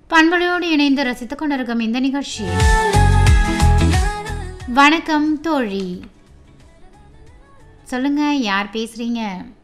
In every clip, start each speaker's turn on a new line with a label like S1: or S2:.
S1: பண்பலையோடு இணைந்து ரசித்துக் கொண்டிருக்கும் இந்த நிகழ்ச்சி வணக்கம் தோழி சொல்லுங்க யார் பேசுறீங்க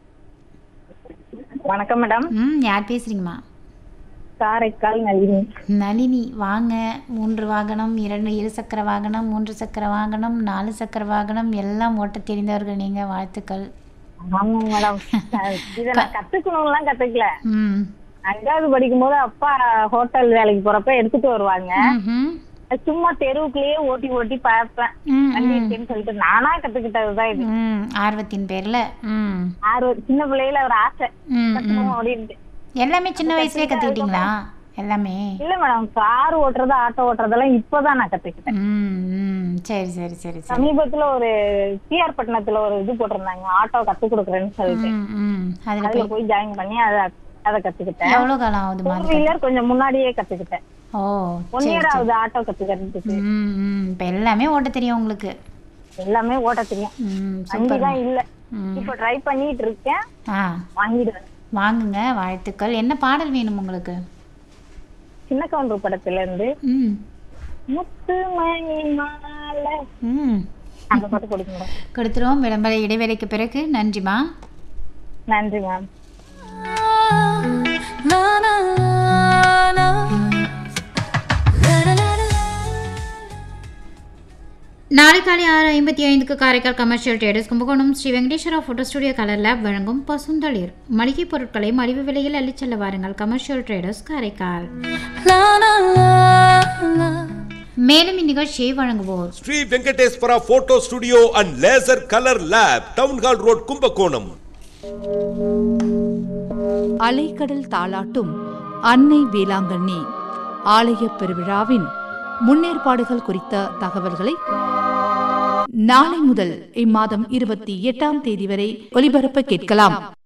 S2: வணக்கம் மேடம்
S1: ம் யார் பேசுறீங்கம்மா
S2: காரைக்கால் நளினி
S1: நளினி வாங்க மூன்று வாகனம் இரண்டு இரு சக்கர வாகனம் மூன்று சக்கர வாகனம் நாலு சக்கர வாகனம் எல்லாம் ஓட்ட தெரிந்தவர்கள் நீங்க வாழ்த்துக்கள்
S2: ஆமா மேடம் இத நான் கத்துக்கணும்லாம் கத்துக்கல
S1: ம்
S2: அஞ்சாவது படிக்கும் போது அப்பா ஹோட்டல் வேலைக்கு போறப்ப எடுத்துட்டு வருவாங்க
S1: ம்ஹும்.
S2: சும்மா தெருவுக்குள்ளேயே ஓட்டி ஓட்டி பார்ப்பேன்
S1: ம்,
S2: வண்டி
S1: ம்.
S2: இருக்குன்னு சொல்லிட்டு நானா கத்துக்கிட்டதுதான் இது
S1: ம் ஆர்வத்தின் பேர்ல ம்
S2: ஆறு சின்ன பிள்ளையில ஒரு ஆசை
S1: ம் ம்
S2: கத்துக்கணும் அப்படின்ட்டு
S1: எல்லாமே சின்ன வயசுலயே கத்துக்கிட்டீங்களா எல்லாமே
S2: இல்ல மேடம் கார் ஓட்டுறது ஆட்டோ ஓட்டுறதெல்லாம் இப்பதான் நான் கத்துக்கிட்டேன்
S1: ம் ம் சரி சரி சரி சரி
S2: சமீபத்துல ஒரு பிஆர் பட்டணத்துல ஒரு இது போட்டிருந்தாங்க ஆட்டோ கத்து கொடுக்குறேன்னு சொல்லிட்டு
S1: ம் ம் அதுல
S2: அதுல
S1: போய்
S2: போய் ஜாயின் பண்ணி அதை அதை கத்துக்கிட்டேன்
S1: எவ்வளவு காலம் ஆகுது
S2: டூ
S1: மாதிரி
S2: வீலர் கொஞ்சம் முன்னாடியே கத்துக்கிட்டேன்
S1: ஓ
S2: ஒன்
S1: சரி
S2: இயர் ஆகுது ஆட்டோ கத்துக்கிறதுக்கு
S1: ம் ம் இப்போ எல்லாமே ஓட்ட தெரியும் உங்களுக்கு
S2: எல்லாமே ஓட்ட தெரியும்
S1: ம்
S2: வண்டி
S1: சூப்பர்
S2: தான் இல்ல
S1: ம்
S2: இப்ப ட்ரை பண்ணிட்டு இருக்கேன்
S1: ஆ
S2: வாங்கிடுவேன்
S1: வாங்குங்க வாழ்த்துக்கள் என்ன பாடல் வேணும் உங்களுக்கு
S2: சின்ன கவுண்டர் படத்துல இருந்து
S1: ம்
S2: முத்து மணி மாலை
S1: ம்
S2: அந்த பாட்டு கொடுங்க
S1: கொடுத்துருவோம் விளம்பர இடைவேளைக்கு பிறகு நன்றிமா
S2: நன்றி மேம்
S1: நாளை காலை ஆறு ஐம்பத்தி ஐந்துக்கு Karaikal commercial traders Kumbakonam Shri Venkateswara photo studio colour lab வழங்கும் பசுந்தளிர் மளிகை பொருட்களை மலிவு விலையில் அள்ளிச் செல்ல வாருங்கள் கமர்ஷியல் ட்ரேடர்ஸ் காரைக்கால் மேலும் இந்நிகழ்ச்சியை வழங்குவோர்
S3: Shri Venkateswara photo studio and laser colour lab town hall road Kumbakonam
S4: அலைக்கடல் தாளாட்டும் அன்னை வேளாங்கண்ணி ஆலய பெருவிழாவின் முன்னேற்பாடுகள் குறித்த தகவல்களை நாளை முதல் இம்மாதம் இருபத்தி எட்டாம் தேதி வரை ஒலிபரப்ப கேட்கலாம்